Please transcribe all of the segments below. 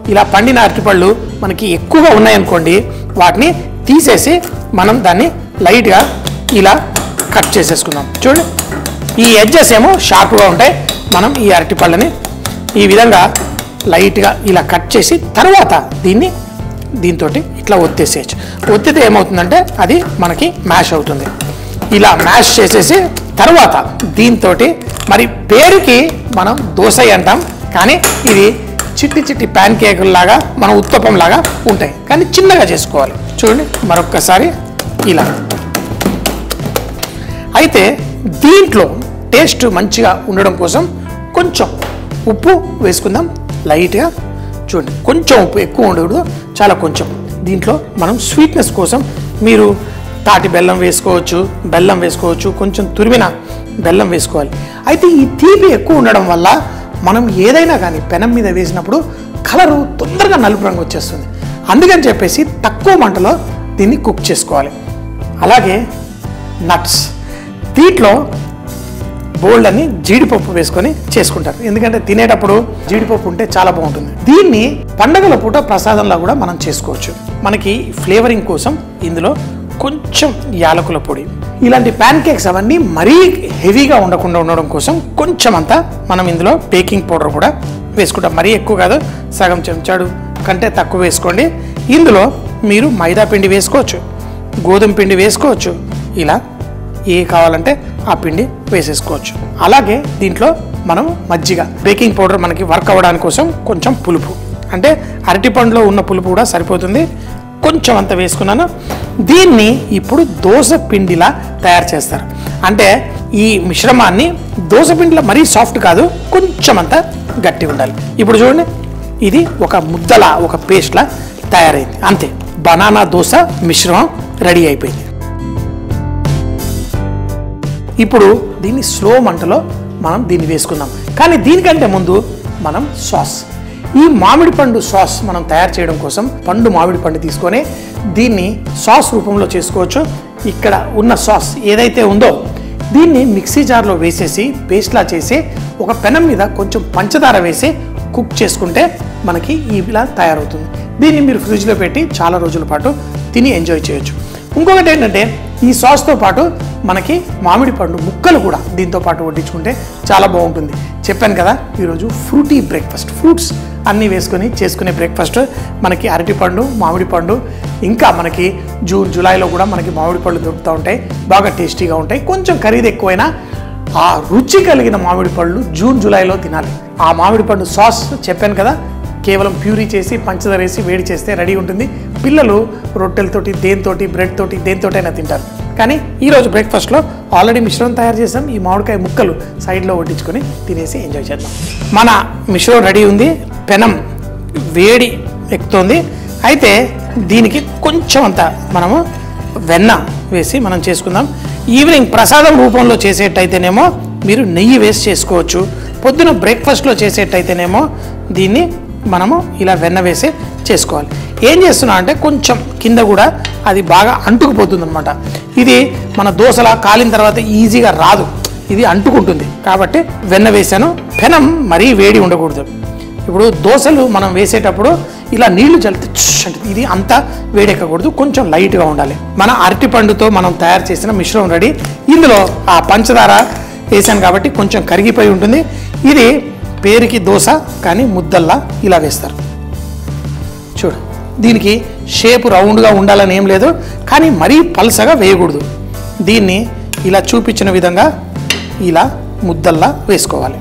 ఇలా పండిన అరటిపళ్ళు మనకి ఎక్కువగా ఉన్నాయనుకోండి వాటిని తీసేసి మనం దాన్ని లైట్గా ఇలా కట్ చేసేసుకుందాం చూడండి ఈ ఎడ్జెస్ ఏమో షార్ప్గా ఉంటాయి మనం ఈ అరటిపళ్ళని ఈ విధంగా లైట్గా ఇలా కట్ చేసి తర్వాత దీన్ని దీంతో ఇట్లా ఒత్తేసేయచ్చు ఒత్తితే ఏమవుతుందంటే అది మనకి మ్యాష్ అవుతుంది ఇలా మ్యాష్ చేసేసి తర్వాత దీంతో మరి పేరుకి మనం దోశ అంటాం కానీ ఇది చిట్టి చిట్టి ప్యాన్ కేకుల్లాగా మన ఉత్తపం లాగా ఉంటాయి కానీ చిన్నగా చేసుకోవాలి చూడండి మరొక్కసారి ఇలా అయితే దీంట్లో టేస్ట్ మంచిగా ఉండడం కోసం కొంచెం ఉప్పు వేసుకుందాం లైట్గా చూడండి కొంచెం ఉప్పు ఎక్కువ ఉండకూడదు చాలా కొంచెం దీంట్లో మనం స్వీట్నెస్ కోసం మీరు తాటి బెల్లం వేసుకోవచ్చు బెల్లం వేసుకోవచ్చు కొంచెం తురిమిన బెల్లం వేసుకోవాలి అయితే ఈ తీపి ఎక్కువ ఉండడం వల్ల మనం ఏదైనా కానీ పెనం మీద వేసినప్పుడు కలరు తొందరగా నలుపు రంగు వచ్చేస్తుంది అందుకని చెప్పేసి తక్కువ మంటలో దీన్ని కుక్ చేసుకోవాలి అలాగే నట్స్ దీంట్లో బోల్డ్ అని జీడిపప్పు వేసుకొని చేసుకుంటారు ఎందుకంటే తినేటప్పుడు జీడిపప్పు ఉంటే చాలా బాగుంటుంది దీన్ని పండగల పూట ప్రసాదంలా కూడా మనం చేసుకోవచ్చు మనకి ఫ్లేవరింగ్ కోసం ఇందులో కొంచెం యాలకుల పొడి ఇలాంటి ప్యాన్ కేక్స్ అవన్నీ మరీ హెవీగా ఉండకుండా ఉండడం కోసం కొంచెం అంతా మనం ఇందులో బేకింగ్ పౌడర్ కూడా వేసుకుంటాం మరీ ఎక్కువ కాదు సగం చెంచాడు కంటే తక్కువ వేసుకోండి ఇందులో మీరు మైదా పిండి వేసుకోవచ్చు గోధుమ పిండి వేసుకోవచ్చు ఇలా ఏ కావాలంటే ఆ పిండి వేసేసుకోవచ్చు అలాగే దీంట్లో మనం మజ్జిగ బేకింగ్ పౌడర్ మనకి వర్క్ అవ్వడానికి కోసం కొంచెం పులుపు అంటే అరటిపండులో ఉన్న పులుపు కూడా సరిపోతుంది కొంచెం అంత వేసుకున్నాను దీన్ని ఇప్పుడు దోశ పిండిలా తయారు చేస్తారు అంటే ఈ మిశ్రమాన్ని దోశ పిండిలో మరీ సాఫ్ట్ కాదు కొంచెం అంత గట్టి ఉండాలి ఇప్పుడు చూడండి ఇది ఒక ముద్దలా ఒక పేస్ట్లా తయారైంది అంతే బనానా దోశ మిశ్రమం రెడీ అయిపోయింది ఇప్పుడు దీన్ని స్లో మంటలో మనం దీన్ని వేసుకుందాం కానీ దీనికంటే ముందు మనం సాస్ ఈ మామిడి పండు సాస్ మనం తయారు చేయడం కోసం పండు మామిడి పండు తీసుకొని దీన్ని సాస్ రూపంలో చేసుకోవచ్చు ఇక్కడ ఉన్న సాస్ ఏదైతే ఉందో దీన్ని మిక్సీ జార్లో వేసేసి పేస్ట్లా చేసి ఒక పెనం మీద కొంచెం పంచదార వేసి కుక్ చేసుకుంటే మనకి ఇలా తయారవుతుంది దీన్ని మీరు ఫ్రిడ్జ్లో పెట్టి చాలా రోజుల పాటు తిని ఎంజాయ్ చేయొచ్చు ఇంకొకటి ఏంటంటే ఈ సాస్తో పాటు మనకి మామిడి పండు ముక్కలు కూడా దీంతో పాటు వడ్డించుకుంటే చాలా బాగుంటుంది చెప్పాను కదా ఈరోజు ఫ్రూటీ బ్రేక్ఫాస్ట్ ఫ్రూట్స్ అన్నీ వేసుకొని చేసుకునే బ్రేక్ఫాస్ట్ మనకి అరటిపండు మామిడి పండు ఇంకా మనకి జూన్ జూలైలో కూడా మనకి మామిడి పళ్ళు దొరుకుతూ ఉంటాయి బాగా టేస్టీగా ఉంటాయి కొంచెం ఖరీదు ఎక్కువైనా ఆ రుచి కలిగిన మామిడి పళ్ళు జూన్ జూలైలో తినాలి ఆ మామిడి పండు సాస్ చెప్పాను కదా కేవలం ప్యూరీ చేసి పంచదార వేసి వేడి చేస్తే రెడీ ఉంటుంది పిల్లలు రొట్టెలతోటి దేనితోటి బ్రెడ్ తోటి దేనితోటైనా తింటారు కానీ ఈరోజు బ్రేక్ఫాస్ట్లో ఆల్రెడీ మిశ్రమం తయారు చేసాం ఈ మామిడికాయ ముక్కలు సైడ్లో వడ్డించుకొని తినేసి ఎంజాయ్ చేద్దాం మన మిశ్రమం రెడీ ఉంది పెనం వేడి ఎక్కుతోంది అయితే దీనికి కొంచెం అంత మనము వెన్న వేసి మనం చేసుకుందాం ఈవినింగ్ ప్రసాదం రూపంలో చేసేటైతేనేమో మీరు నెయ్యి వేసి చేసుకోవచ్చు పొద్దున బ్రేక్ఫాస్ట్లో చేసేటైతేనేమో దీన్ని మనము ఇలా వెన్న వేసి చేసుకోవాలి ఏం చేస్తున్నా అంటే కొంచెం కింద కూడా అది బాగా అంటుకుపోతుంది అనమాట ఇది మన దోశలా కాలిన తర్వాత ఈజీగా రాదు ఇది అంటుకుంటుంది కాబట్టి వెన్న వేసాను పెనం మరీ వేడి ఉండకూడదు ఇప్పుడు దోశలు మనం వేసేటప్పుడు ఇలా నీళ్లు చల్లితే చుష్ అంటే ఇది అంతా వేడెక్కకూడదు కొంచెం లైట్గా ఉండాలి మన అరటిపండుతో మనం తయారు చేసిన మిశ్రమం రెడీ ఇందులో ఆ పంచదార వేసాను కాబట్టి కొంచెం కరిగిపోయి ఉంటుంది ఇది పేరుకి దోశ కానీ ముద్దల్లా ఇలా వేస్తారు చూడు దీనికి షేప్ రౌండ్గా ఉండాలని ఏం లేదు కానీ మరీ పలసగా వేయకూడదు దీన్ని ఇలా చూపించిన విధంగా ఇలా ముద్దల్లా వేసుకోవాలి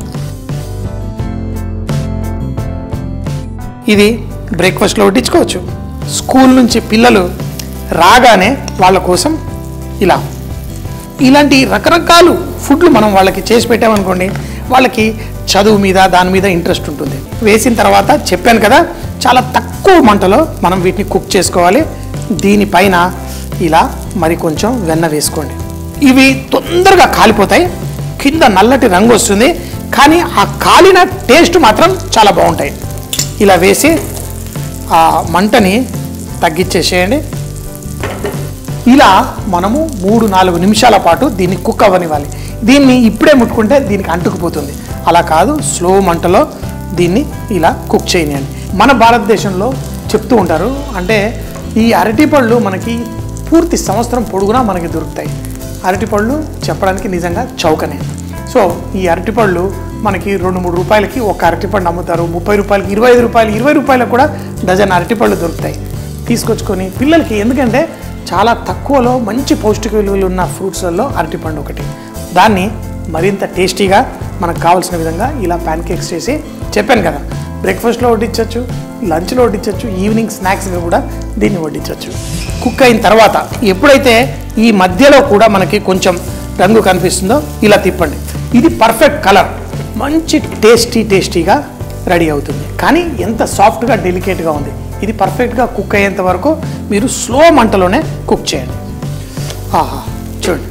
ఇది బ్రేక్ఫాస్ట్లో వడ్డించుకోవచ్చు స్కూల్ నుంచి పిల్లలు రాగానే వాళ్ళ కోసం ఇలా ఇలాంటి రకరకాలు ఫుడ్లు మనం వాళ్ళకి చేసి పెట్టామనుకోండి వాళ్ళకి చదువు మీద దాని మీద ఇంట్రెస్ట్ ఉంటుంది వేసిన తర్వాత చెప్పాను కదా చాలా తక్కువ మంటలో మనం వీటిని కుక్ చేసుకోవాలి దీనిపైన ఇలా మరి కొంచెం వెన్న వేసుకోండి ఇవి తొందరగా కాలిపోతాయి కింద నల్లటి రంగు వస్తుంది కానీ ఆ కాలిన టేస్ట్ మాత్రం చాలా బాగుంటాయి ఇలా వేసి ఆ మంటని తగ్గించేసేయండి ఇలా మనము మూడు నాలుగు నిమిషాల పాటు దీన్ని కుక్ అవ్వనివ్వాలి దీన్ని ఇప్పుడే ముట్టుకుంటే దీనికి అంటుకుపోతుంది అలా కాదు స్లో మంటలో దీన్ని ఇలా కుక్ చేయనియండి మన భారతదేశంలో చెప్తూ ఉంటారు అంటే ఈ అరటిపళ్ళు మనకి పూర్తి సంవత్సరం పొడుగునా మనకి దొరుకుతాయి అరటిపళ్ళు చెప్పడానికి నిజంగా చౌకనే సో ఈ అరటిపళ్ళు మనకి రెండు మూడు రూపాయలకి ఒక అరటిపండు అమ్ముతారు ముప్పై రూపాయలకి ఇరవై ఐదు రూపాయలు ఇరవై రూపాయలకు కూడా డజన్ అరటిపళ్ళు దొరుకుతాయి తీసుకొచ్చుకొని పిల్లలకి ఎందుకంటే చాలా తక్కువలో మంచి పౌష్టిక విలువలు ఉన్న ఫ్రూట్స్లలో అరటిపండు ఒకటి దాన్ని మరింత టేస్టీగా మనకు కావాల్సిన విధంగా ఇలా ప్యాన్ కేక్స్ చేసి చెప్పాను కదా బ్రేక్ఫాస్ట్లో వడ్డించవచ్చు లంచ్లో వడ్డించవచ్చు ఈవినింగ్ స్నాక్స్గా కూడా దీన్ని వడ్డించవచ్చు కుక్ అయిన తర్వాత ఎప్పుడైతే ఈ మధ్యలో కూడా మనకి కొంచెం రంగు కనిపిస్తుందో ఇలా తిప్పండి ఇది పర్ఫెక్ట్ కలర్ మంచి టేస్టీ టేస్టీగా రెడీ అవుతుంది కానీ ఎంత సాఫ్ట్గా డెలికేట్గా ఉంది ఇది పర్ఫెక్ట్గా కుక్ అయ్యేంత వరకు మీరు స్లో మంటలోనే కుక్ చేయండి ఆహా చూడండి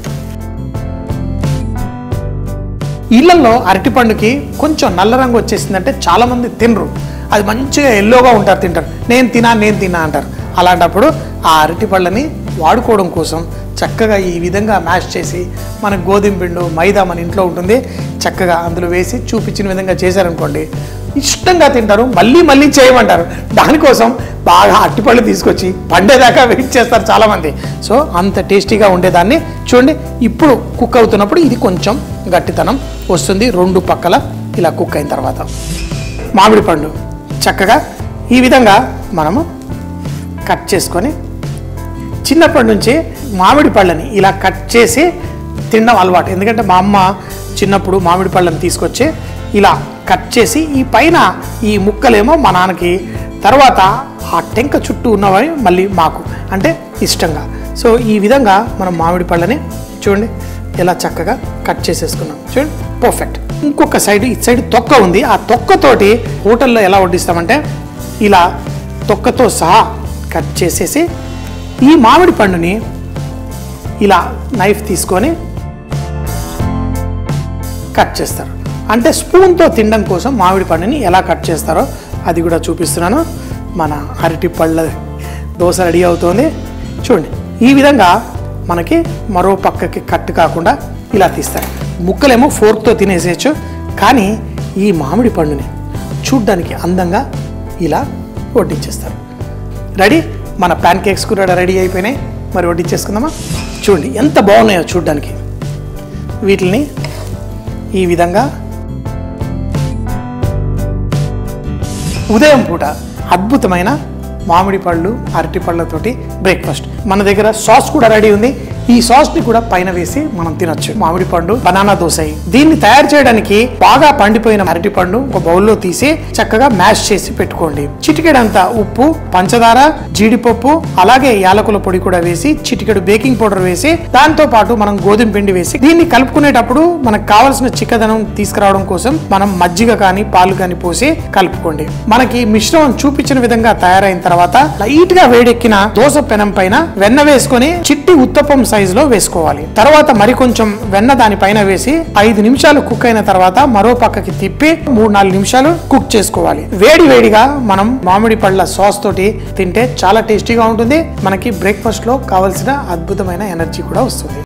ఇళ్లలో అరటిపండుకి కొంచెం నల్ల రంగు వచ్చేసిందంటే చాలామంది తినరు అది మంచిగా ఎల్లోగా ఉంటారు తింటారు నేను తినా నేను తినా అంటారు అలాంటప్పుడు ఆ అరటిపళ్ళని వాడుకోవడం కోసం చక్కగా ఈ విధంగా మ్యాష్ చేసి మన గోధుమ పిండు మైదా మన ఇంట్లో ఉంటుంది చక్కగా అందులో వేసి చూపించిన విధంగా చేశారనుకోండి ఇష్టంగా తింటారు మళ్ళీ మళ్ళీ చేయమంటారు దానికోసం బాగా అట్టిపళ్ళు తీసుకొచ్చి పండేదాకా వెయిట్ చేస్తారు చాలామంది సో అంత టేస్టీగా ఉండేదాన్ని చూడండి ఇప్పుడు కుక్ అవుతున్నప్పుడు ఇది కొంచెం గట్టితనం వస్తుంది రెండు పక్కల ఇలా కుక్ అయిన తర్వాత మామిడి పండు చక్కగా ఈ విధంగా మనము కట్ చేసుకొని చిన్నప్పటి నుంచి మామిడి పళ్ళని ఇలా కట్ చేసి తినడం అలవాటు ఎందుకంటే మా అమ్మ చిన్నప్పుడు మామిడి పళ్ళని తీసుకొచ్చి ఇలా కట్ చేసి ఈ పైన ఈ ముక్కలేమో మా నాన్నకి తర్వాత ఆ టెంక చుట్టూ ఉన్నవి మళ్ళీ మాకు అంటే ఇష్టంగా సో ఈ విధంగా మనం మామిడి పళ్ళని చూడండి ఎలా చక్కగా కట్ చేసేసుకున్నాం చూడండి పర్ఫెక్ట్ ఇంకొక సైడ్ ఇటు సైడ్ తొక్క ఉంది ఆ తొక్కతోటి హోటల్లో ఎలా వడ్డిస్తామంటే ఇలా తొక్కతో సహా కట్ చేసేసి ఈ మామిడి పండుని ఇలా నైఫ్ తీసుకొని కట్ చేస్తారు అంటే స్పూన్తో తినడం కోసం మామిడి పండుని ఎలా కట్ చేస్తారో అది కూడా చూపిస్తున్నాను మన అరటి పళ్ళ దోశ రెడీ అవుతోంది చూడండి ఈ విధంగా మనకి మరో పక్కకి కట్ కాకుండా ఇలా తీస్తారు ముక్కలేమో ఫోర్క్తో తినేసేయచ్చు కానీ ఈ మామిడి పండుని చూడ్డానికి అందంగా ఇలా వడ్డించేస్తారు రెడీ మన ప్యాన్ కేక్స్ కూడా రెడీ అయిపోయినాయి మరి వడ్డించేసుకుందామా చూడండి ఎంత బాగున్నాయో చూడ్డానికి వీటిని ఈ విధంగా ఉదయం పూట అద్భుతమైన మామిడి పళ్ళు అరటి పళ్ళతోటి బ్రేక్ఫాస్ట్ మన దగ్గర సాస్ కూడా రెడీ ఉంది ఈ సాస్ ని కూడా పైన వేసి మనం తినొచ్చు మామిడి పండు బనానా దోశ దీన్ని తయారు చేయడానికి బాగా పండిపోయిన అరటి పండు ఒక బౌల్లో తీసి చక్కగా మ్యాష్ చేసి పెట్టుకోండి చిటికెడంత ఉప్పు పంచదార జీడిపప్పు అలాగే యాలకుల పొడి కూడా వేసి చిటికెడు బేకింగ్ పౌడర్ వేసి దాంతో పాటు మనం గోధుమ పిండి వేసి దీన్ని కలుపుకునేటప్పుడు మనకు కావాల్సిన చిక్కదనం తీసుకురావడం కోసం మనం మజ్జిగ కానీ పాలు కానీ పోసి కలుపుకోండి మనకి మిశ్రమం చూపించిన విధంగా తయారైన తర్వాత లైట్ గా వేడెక్కిన దోశ పెనం పైన వెన్న వేసుకొని చిట్టి ఉత్తపం సైజ్ లో వేసుకోవాలి తర్వాత మరి కొంచెం వెన్న దానిపైన వేసి ఐదు నిమిషాలు కుక్ అయిన తర్వాత మరో పక్కకి తిప్పి మూడు నాలుగు నిమిషాలు కుక్ చేసుకోవాలి వేడి వేడిగా మనం మామిడి పళ్ళ సాస్ తోటి తింటే చాలా టేస్టీగా ఉంటుంది మనకి బ్రేక్ఫాస్ట్ లో కావాల్సిన అద్భుతమైన ఎనర్జీ కూడా వస్తుంది